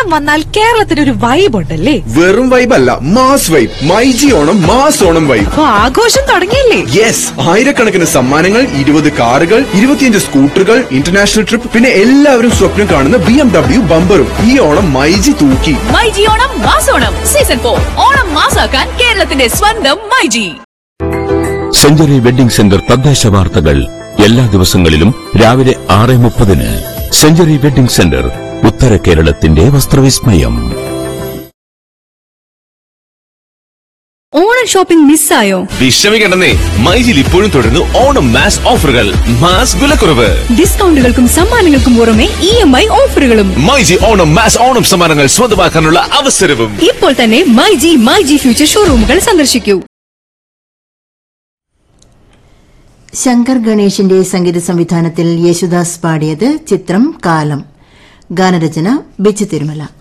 ഓണം വന്നാൽ കേരളത്തിന് ഒരു വൈബ് ഉണ്ടല്ലേ വെറും വൈബ് അല്ല mass vibe myG Onam mass Onam vibe അപ്പൊ ആഘോഷം തുടങ്ങിയല്ലേ യെസ് ആയിരക്കണക്കിന് സമ്മാനങ്ങൾ ഇരുപത് കാറുകൾ ഇരുപത്തിയഞ്ച് സ്കൂട്ടറുകൾ ഇന്റർനാഷണൽ ട്രിപ്പ് പിന്നെ എല്ലാവരും സ്വപ്നം കാണുന്ന ബി എം ഡബ്ല്യു ബമ്പറും ഈ ഓണം മൈജി തൂക്കി മൈജി ഓണം മാസോണം സീസൺ ഫോർ ഓണം മാസാക്കാൻ കേരളത്തിന്റെ സ്വന്തം മൈജി സെഞ്ചുറി വെഡിംഗ് സെന്റർ തദ്ദേശ വാർത്തകൾ എല്ലാ ദിവസങ്ങളിലും രാവിലെ ആറ് മുപ്പതിന് സെഞ്ചുറി വെഡിംഗ് സെന്റർ ഉത്തര കേരളത്തിന്റെ വസ്ത്രവിസ്മയം ഓണം ഷോപ്പിംഗ് മിസ്സായോ വിഷമിക്കണ്ടെന്നേ മൈജിൽ ഇപ്പോഴും തുടരുന്നു ഓണം മാസ് ഓഫറുകൾ മാസ് വിലക്കുറവ് ഡിസ്കൗണ്ടുകൾക്കും സമ്മാനങ്ങൾക്കും പുറമെ ഇ എം ഐ ഓഫറുകളും മൈജി ഓണം മാസ് ഓണം സമ്മാനങ്ങൾ സ്വന്തമാക്കാനുള്ള അവസരവും ഇപ്പോൾ തന്നെ myG myG future ഷോറൂമുകൾ സന്ദർശിക്കൂ ശങ്കർ ഗണേഷിന്റെ സംഗീത സംവിധാനത്തിൽ യേശുദാസ് പാടിയത് ചിത്രം കാലം ഗാനരചന ബിച്ചു തിരുമല